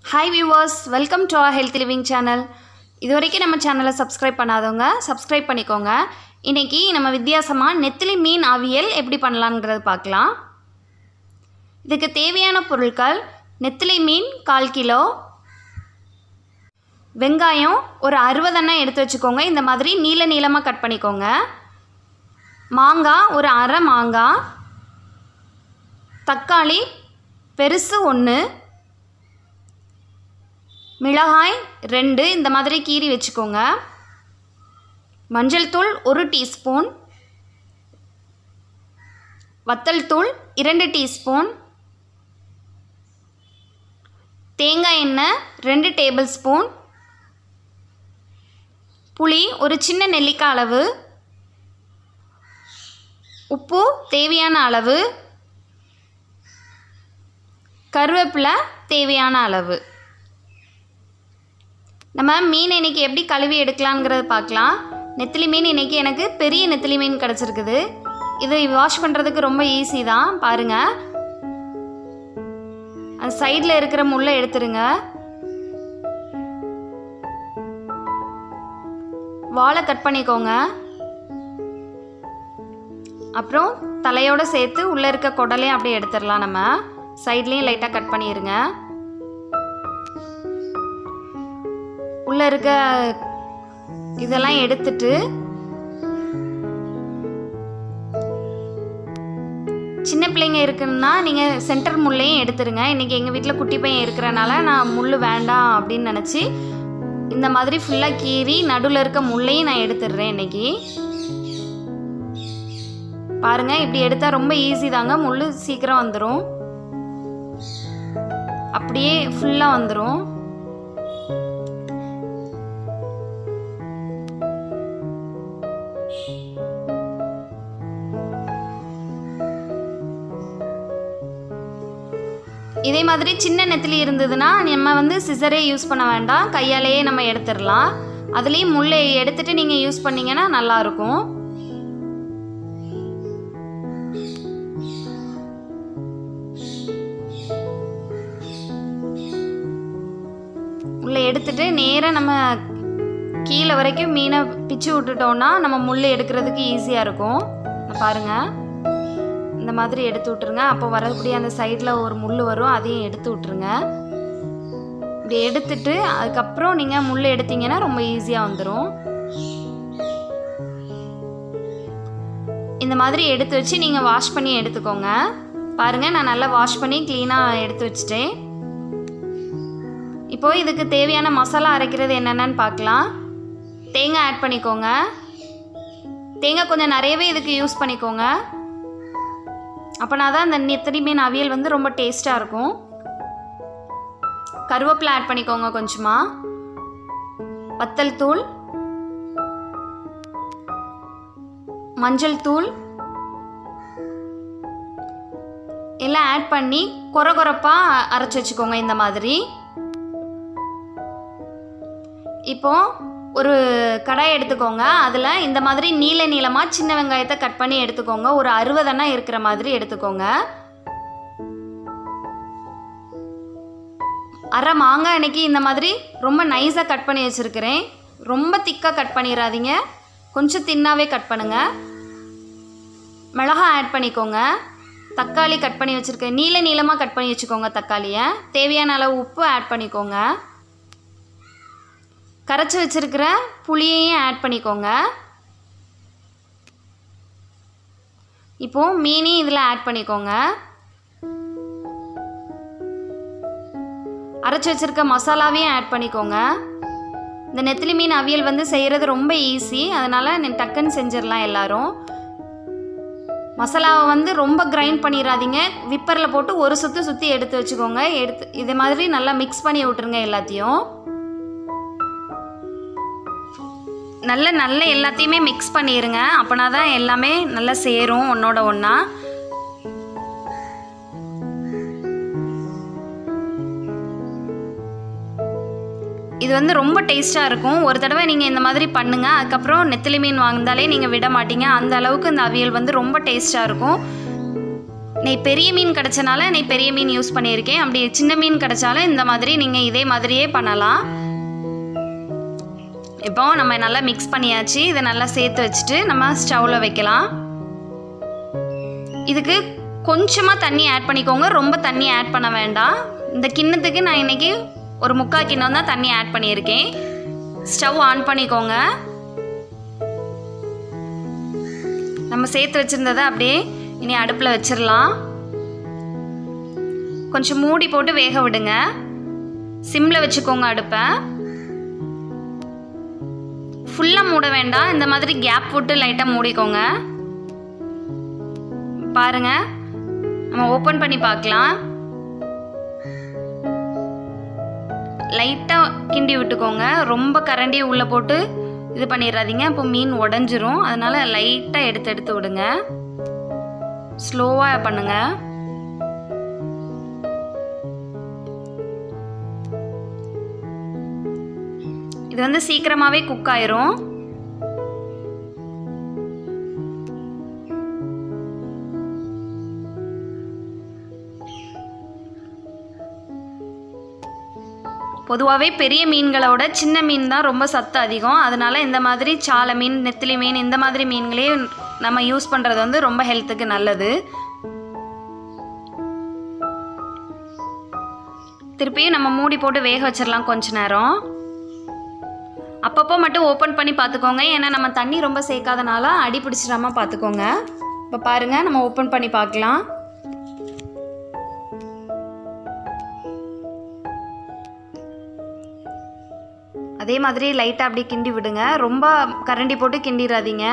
hi viewers welcome to our health living channel இது வரைக்கும் நம்ம சேனலை சப்ஸ்கிரைப் பண்ணாதவங்க சப்ஸ்கிரைப் பண்ணிக்கோங்க இன்றைக்கி நம்ம வித்தியாசமாக நெத்திலி மீன் அவியல் எப்படி பண்ணலாங்கிறது பார்க்கலாம் இதுக்கு தேவையான பொருட்கள் நெத்திலி மீன் கால் கிலோ வெங்காயம் ஒரு அறுபதெண்ணெய் எடுத்து வச்சுக்கோங்க இந்த மாதிரி நீல நீளமாக கட் பண்ணிக்கோங்க மாங்காய் ஒரு அரை மாங்காய் தக்காளி பெருசு ஒன்று மிளகாய் ரெண்டு இந்த மாதிரி கீறி வச்சுக்கோங்க மஞ்சள் தூள் ஒரு டீஸ்பூன் வத்தல் தூள் இரண்டு டீஸ்பூன் தேங்காய் எண்ணெய் ரெண்டு டேபிள் ஸ்பூன் புளி ஒரு சின்ன நெல்லிக்காய் அளவு உப்பு தேவையான அளவு கருவேப்பிலை தேவையான அளவு நம்ம மீன் இன்னைக்கு எப்படி கழுவி எடுக்கலாங்கிறத பார்க்கலாம் நெத்திலி மீன் இன்னைக்கு எனக்கு பெரிய நெத்திலி மீன் கிடச்சிருக்குது இது வாஷ் பண்ணுறதுக்கு ரொம்ப ஈஸி தான் பாருங்கள் அந்த சைடில் இருக்கிற முள்ளை எடுத்துருங்க வாழை கட் பண்ணிக்கோங்க அப்புறம் தலையோடு சேர்த்து உள்ளே இருக்க குடலையும் அப்படியே எடுத்துடலாம் நம்ம சைட்லேயும் லைட்டாக கட் பண்ணிடுங்க உள்ளே இருக்க இதெல்லாம் எடுத்துட்டு சின்ன பிள்ளைங்க இருக்குன்னா நீங்கள் சென்டர் முள்ளையும் எடுத்துருங்க இன்றைக்கி எங்கள் வீட்டில் குட்டி பையன் இருக்கிறனால நான் முள் வேண்டாம் அப்படின்னு நினச்சி இந்த மாதிரி ஃபுல்லாக கீறி நடுவில் இருக்க முள்ளையும் நான் எடுத்துடுறேன் இன்றைக்கி பாருங்கள் இப்படி எடுத்தால் ரொம்ப ஈஸி தாங்க முள் சீக்கிரம் வந்துடும் அப்படியே ஃபுல்லாக வந்துடும் இதே மாதிரி சின்ன நெத்திலி இருந்ததுன்னா நம்ம வந்து சிசரே யூஸ் பண்ண வேண்டாம் கையாலேயே நம்ம எடுத்துடலாம் அதுலேயும் முள்ளை எடுத்துட்டு நீங்கள் யூஸ் பண்ணீங்கன்னா நல்லாயிருக்கும் உள்ளே எடுத்துட்டு நேராக நம்ம கீழே வரைக்கும் மீனை பிச்சு விட்டுட்டோம்னா நம்ம முள் எடுக்கிறதுக்கு ஈஸியாக இருக்கும் பாருங்கள் இந்த மாதிரி எடுத்து விட்ருங்க அப்போ வரக்கூடிய அந்த சைடில் ஒரு முள் வரும் அதையும் எடுத்து விட்ருங்க இப்படி எடுத்துட்டு அதுக்கப்புறம் நீங்கள் முள் எடுத்தீங்கன்னா ரொம்ப ஈஸியாக வந்துடும் இந்த மாதிரி எடுத்து வச்சு நீங்கள் வாஷ் பண்ணி எடுத்துக்கோங்க பாருங்கள் நான் நல்லா வாஷ் பண்ணி க்ளீனாக எடுத்து வச்சுட்டேன் இப்போது இதுக்கு தேவையான மசாலா அரைக்கிறது என்னென்னு பார்க்கலாம் தேங்காய் ஆட் பண்ணிக்கோங்க தேங்காய் கொஞ்சம் நிறையவே இதுக்கு யூஸ் பண்ணிக்கோங்க அப்போனா தான் இந்த நெத்திலி மீன் அவியல் வந்து ரொம்ப டேஸ்ட்டாக இருக்கும் கருவேப்பிலை ஆட் பண்ணிக்கோங்க கொஞ்சமாக வத்தல் தூள் மஞ்சள் தூள் எல்லாம் ஆட் பண்ணி கொர கொரப்பாக அரைச்சி வச்சுக்கோங்க இந்த மாதிரி இப்போ ஒரு கடாய் எடுத்துக்கோங்க அதில் இந்த மாதிரி நீல நீளமாக சின்ன வெங்காயத்தை கட் பண்ணி எடுத்துக்கோங்க ஒரு அறுபதெண்ணா இருக்கிற மாதிரி எடுத்துக்கோங்க அரை மாங்காய் அன்னைக்கு இந்த மாதிரி ரொம்ப நைஸாக கட் பண்ணி வச்சுருக்கிறேன் ரொம்ப திக்காக கட் பண்ணிடாதீங்க கொஞ்சம் தின்னாவே கட் பண்ணுங்கள் மிளகாய் ஆட் பண்ணிக்கோங்க தக்காளி கட் பண்ணி வச்சுருக்கேன் நீல நீளமாக கட் பண்ணி வச்சுக்கோங்க தக்காளியை தேவையான அளவு உப்பு ஆட் பண்ணிக்கோங்க கரைச்சி வச்சுருக்கிற புளியையும் ஆட் பண்ணிக்கோங்க இப்போது மீனையும் இதில் ஆட் பண்ணிக்கோங்க அரைச்சி வச்சுருக்க மசாலாவையும் ஆட் பண்ணிக்கோங்க இந்த நெத்திலி மீன் அவியல் வந்து செய்கிறது ரொம்ப ஈஸி அதனால் டக்குன்னு செஞ்சிடலாம் எல்லோரும் மசாலாவை வந்து ரொம்ப கிரைண்ட் பண்ணிடாதீங்க விப்பரில் போட்டு ஒரு சுற்றி சுற்றி எடுத்து வச்சுக்கோங்க எடுத்து இது மாதிரி நல்லா மிக்ஸ் பண்ணி விட்ருங்க எல்லாத்தையும் நல்ல நல்ல எல்லாத்தையுமே மிக்ஸ் பண்ணிடுங்க அப்போனா தான் எல்லாமே நல்லா சேரும் ஒன்றோட ஒன்றா இது வந்து ரொம்ப டேஸ்ட்டாக இருக்கும் ஒரு தடவை நீங்கள் இந்த மாதிரி பண்ணுங்கள் அதுக்கப்புறம் நெத்திலி மீன் வாங்கினாலே நீங்கள் விட மாட்டீங்க அந்த அளவுக்கு இந்த அவியல் வந்து ரொம்ப டேஸ்ட்டாக இருக்கும் நெய் பெரிய மீன் கிடச்சனால நெய் பெரிய மீன் யூஸ் பண்ணியிருக்கேன் அப்படி சின்ன மீன் கிடச்சாலும் இந்த மாதிரி நீங்கள் இதே மாதிரியே பண்ணலாம் இப்போ நம்ம நல்லா மிக்ஸ் பண்ணியாச்சு இதை நல்லா சேர்த்து வச்சுட்டு நம்ம ஸ்டவ்வில் வைக்கலாம் இதுக்கு கொஞ்சமாக தண்ணி ஆட் பண்ணிக்கோங்க ரொம்ப தண்ணி ஆட் பண்ண வேண்டாம் இந்த கிண்ணத்துக்கு நான் இன்னைக்கு ஒரு முக்கால் கிண்ணம் தான் தண்ணி ஆட் பண்ணியிருக்கேன் ஸ்டவ் ஆன் பண்ணிக்கோங்க நம்ம சேர்த்து வச்சுருந்ததை அப்படியே இனி அடுப்பில் வச்சிடலாம் கொஞ்சம் மூடி போட்டு வேக விடுங்க சிம்மில் வச்சுக்கோங்க அடுப்பை ஃபுல்லாக மூட வேண்டாம் இந்த மாதிரி கேப் விட்டு லைட்டாக மூடிக்கோங்க பாருங்க நம்ம ஓப்பன் பண்ணி பார்க்கலாம் லைட்டாக கிண்டி விட்டுக்கோங்க ரொம்ப கரண்டி உள்ளே போட்டு இது பண்ணிடாதீங்க அப்போ மீன் உடஞ்சிரும் அதனால லைட்டாக எடுத்து எடுத்து விடுங்க ஸ்லோவாக பண்ணுங்க இது வந்து சீக்கிரமாகவே குக் ஆயிரும் பொதுவாகவே பெரிய மீன்களோட சின்ன மீன் தான் ரொம்ப சத்து அதிகம் அதனால இந்த மாதிரி சாலை மீன் நெத்திலி மீன் இந்த மாதிரி மீன்களே நம்ம யூஸ் பண்ணுறது வந்து ரொம்ப ஹெல்த்துக்கு நல்லது திருப்பியும் நம்ம மூடி போட்டு வேக வச்சிடலாம் கொஞ்ச நேரம் அப்பப்போ மட்டும் ஓப்பன் பண்ணி பார்த்துக்கோங்க ஏன்னா நம்ம தண்ணி ரொம்ப சேர்க்காதனால அடி பிடிச்சிடாம பார்த்துக்கோங்க இப்போ பாருங்கள் நம்ம ஓப்பன் பண்ணி பார்க்கலாம் அதே மாதிரி லைட்டாக அப்படியே கிண்டி விடுங்க ரொம்ப கரண்டி போட்டு கிண்டிடாதீங்க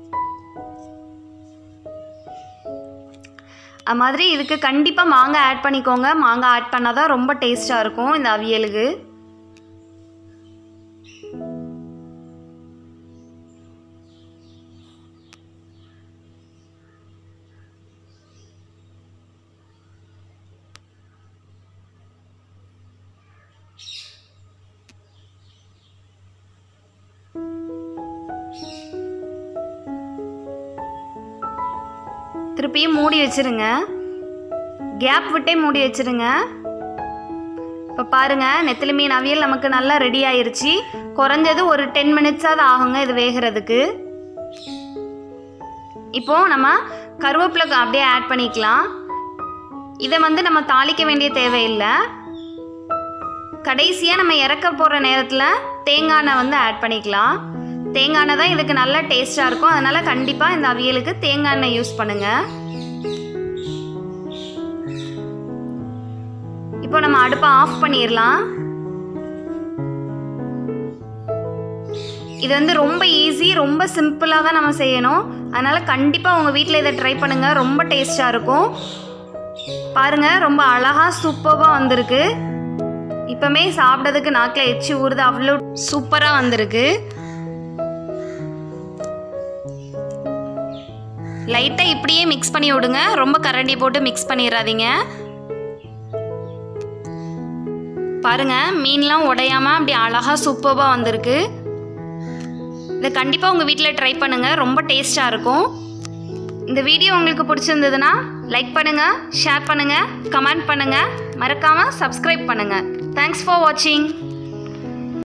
அது மாதிரி இதுக்கு கண்டிப்பாக மாங்காய் ஆட் பண்ணிக்கோங்க மாங்காய் ஆட் பண்ணால் தான் ரொம்ப டேஸ்ட்டாக இருக்கும் இந்த அவியலுக்கு திருப்பியும் மூடி வச்சிருங்க கேப் விட்டே மூடி வச்சிருங்க இப்போ பாருங்க நெத்திலி மீன் அவியல் நமக்கு நல்லா ரெடி ஆயிருச்சு குறைஞ்சது ஒரு டென் மினிட்ஸாவது ஆகுங்க இது வேகிறதுக்கு இப்போ நம்ம கருவேப்பிலை அப்படியே ஆட் பண்ணிக்கலாம் இதை வந்து நம்ம தாளிக்க வேண்டிய தேவையில்லை கடைசியாக நம்ம இறக்க போகிற நேரத்தில் தேங்காய் எண்ணெய் வந்து ஆட் பண்ணிக்கலாம் தேங்காய் எண்ணெய் தான் இதுக்கு நல்ல டேஸ்ட்டாக இருக்கும் அதனால் கண்டிப்பாக இந்த அவியலுக்கு தேங்காய் எண்ணெய் யூஸ் பண்ணுங்கள் இப்போ நம்ம அடுப்பை ஆஃப் பண்ணிடலாம் இது வந்து ரொம்ப ஈஸி ரொம்ப சிம்பிளாக தான் நம்ம செய்யணும் அதனால் கண்டிப்பாக உங்கள் வீட்டில் இதை ட்ரை பண்ணுங்கள் ரொம்ப டேஸ்ட்டாக இருக்கும் பாருங்கள் ரொம்ப அழகாக சூப்பராக வந்திருக்கு இப்போமே சாப்பிட்றதுக்கு நாக்கில் எச்சி ஊறுது அவ்வளோ சூப்பராக வந்திருக்கு லைட்டாக இப்படியே மிக்ஸ் பண்ணி விடுங்க ரொம்ப கரண்டி போட்டு மிக்ஸ் பண்ணிடாதீங்க பாருங்க மீன்லாம் உடையாம அப்படி அழகாக சூப்பராக வந்திருக்கு இதை கண்டிப்பாக உங்கள் வீட்டில் ட்ரை பண்ணுங்கள் ரொம்ப டேஸ்ட்டாக இருக்கும் இந்த வீடியோ உங்களுக்கு பிடிச்சிருந்ததுன்னா லைக் பண்ணுங்கள் ஷேர் பண்ணுங்கள் கமெண்ட் பண்ணுங்கள் மறக்காமல் சப்ஸ்கிரைப் பண்ணுங்கள் தேங்க்ஸ் ஃபார் வாட்சிங்